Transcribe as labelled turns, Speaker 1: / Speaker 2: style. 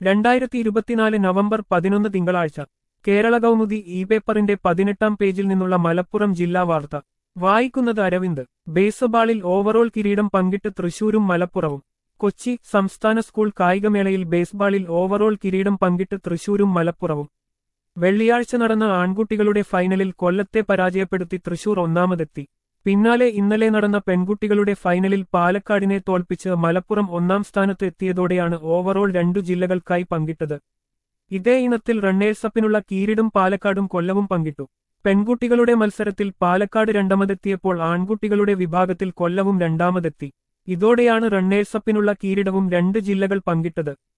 Speaker 1: രണ്ടായിരത്തി ഇരുപത്തിനാല് നവംബർ പതിനൊന്ന് തിങ്കളാഴ്ച കേരള കൗമുദി ഇ പേപ്പറിന്റെ പതിനെട്ടാം പേജിൽ നിന്നുള്ള മലപ്പുറം ജില്ലാ വാർത്ത വായിക്കുന്നത് അരവിന്ദ് ബേസ്ബാളിൽ ഓവറോൾ കിരീടം പങ്കിട്ട് തൃശൂരും മലപ്പുറവും കൊച്ചി സംസ്ഥാന സ്കൂൾ കായികമേളയിൽ ബേസ്ബാളിൽ ഓവറോൾ കിരീടം പങ്കിട്ട് തൃശൂരും മലപ്പുറവും വെള്ളിയാഴ്ച നടന്ന ആൺകുട്ടികളുടെ ഫൈനലിൽ കൊല്ലത്തെ പരാജയപ്പെടുത്തി തൃശൂർ ഒന്നാമതെത്തി പിന്നാലെ ഇന്നലെ നടന്ന പെൺകുട്ടികളുടെ ഫൈനലിൽ പാലക്കാടിനെ തോൽപ്പിച്ച് മലപ്പുറം ഒന്നാം സ്ഥാനത്ത് എത്തിയതോടെയാണ് ഓവറോൾ രണ്ടു ജില്ലകൾക്കായി പങ്കിട്ടത് ഇതേ ഇനത്തിൽ റണ്ണേഴ്സപ്പിനുള്ള കീരിടും പാലക്കാടും കൊല്ലവും പങ്കിട്ടു പെൺകുട്ടികളുടെ മത്സരത്തിൽ പാലക്കാട് രണ്ടാമതെത്തിയപ്പോൾ ആൺകുട്ടികളുടെ വിഭാഗത്തിൽ കൊല്ലവും രണ്ടാമതെത്തി ഇതോടെയാണ് റണ്ണേഴ്സപ്പിനുള്ള കീരിടവും രണ്ട് ജില്ലകൾ പങ്കിട്ടത്